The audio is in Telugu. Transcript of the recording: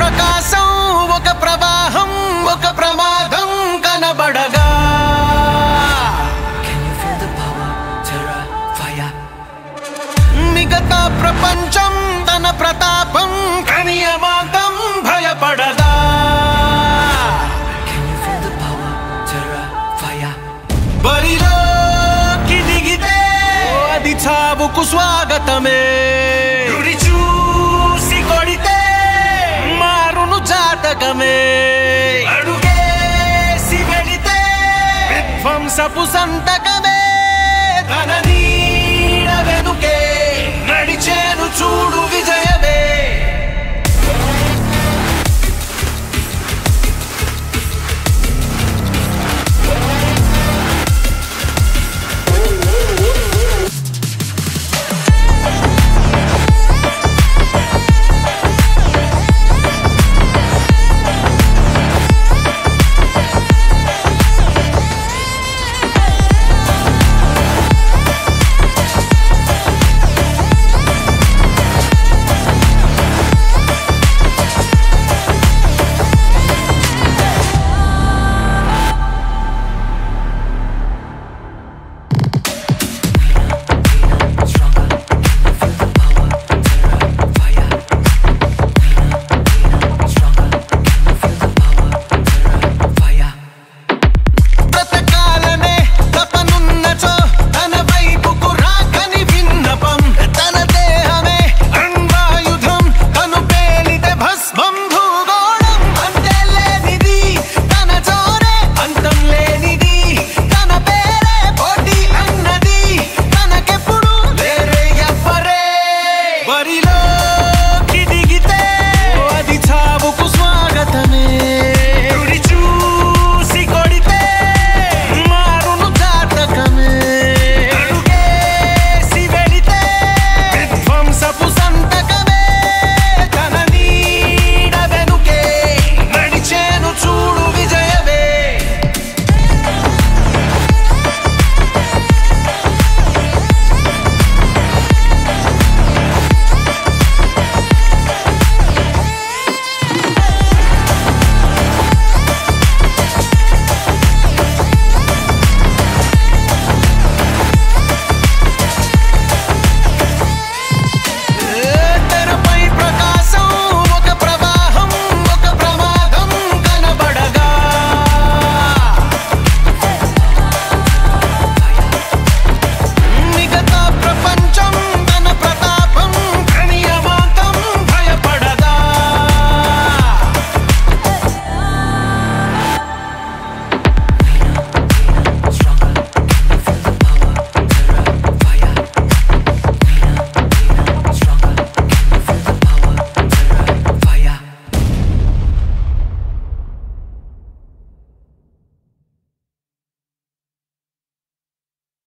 ఆకాశం ఒక ప్రవాహం ఒక ప్రమాదం కనబడగా Can you feel the power? Terra, fire. మిగతా ప్రపంచం తన ప్రతాపం కనియమాంతం భయపడదా Can you feel the power? Terra, fire. బరిలోకి దిగితే అది చావుకు స్వాగతమే గురి చూసి కొడితే మారును జాతకమే అడుగేసి వెళితే విధ్వంసపు సంతకమే